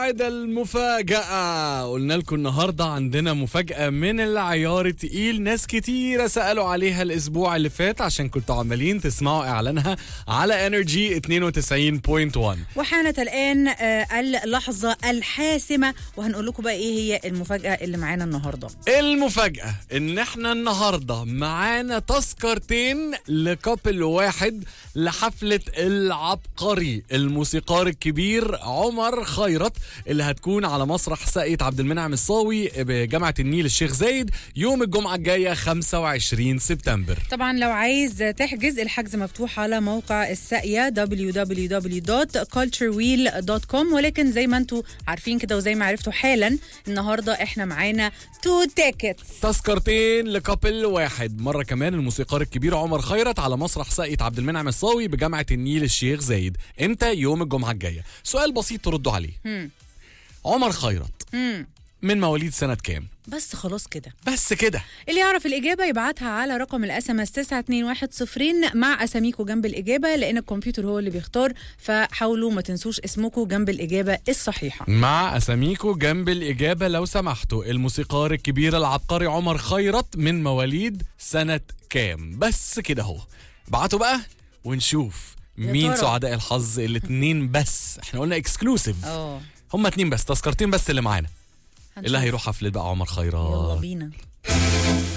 موعد المفاجأة قلنا لكم النهاردة عندنا مفاجأة من العيار التقيل ناس كتيرة سألوا عليها الأسبوع اللي فات عشان كنتوا عمالين تسمعوا إعلانها على انرجي 92.1 وحانت الآن آه، اللحظة الحاسمة وهنقول لكم بقى إيه هي المفاجأة اللي معانا النهاردة المفاجأة إن إحنا النهاردة معانا تذكرتين لكابل واحد لحفلة العبقري الموسيقار الكبير عمر خيرت اللي هتكون على مسرح ساقية عبد المنعم الصاوي بجامعة النيل الشيخ زايد يوم الجمعة الجاية 25 سبتمبر طبعا لو عايز تحجز الحجز مفتوح على موقع الساقية www.culturewheel.com ولكن زي ما انتم عارفين كده وزي ما عرفتوا حالا النهارده احنا معانا تو تيكتس تذكرتين لكابل واحد مرة كمان الموسيقار الكبير عمر خيرت على مسرح ساقية عبد المنعم الصاوي بجامعة النيل الشيخ زايد امتى يوم الجمعة الجاية سؤال بسيط تردوا عليه عمر خيرت من مواليد سنة كام بس خلاص كده بس كده اللي يعرف الإجابة يبعتها على رقم الاس ام اس 9210 مع أساميكو جنب الإجابة لأن الكمبيوتر هو اللي بيختار فحاولوا ما تنسوش اسمكم جنب الإجابة الصحيحة مع اساميكو جنب الاجابه لو سمحتوا الموسيقار الكبير العبقري عمر خيرت من مواليد سنه كام بس كده اهو بعتوا بقى ونشوف يا مين ترى. سعداء الحظ الاتنين بس احنا قلنا اكسكلوسيف اه هما اتنين بس تذكرتين بس اللي معانا اللي هنشوف. هيروح حفله بقى عمر خيرت يلا بينا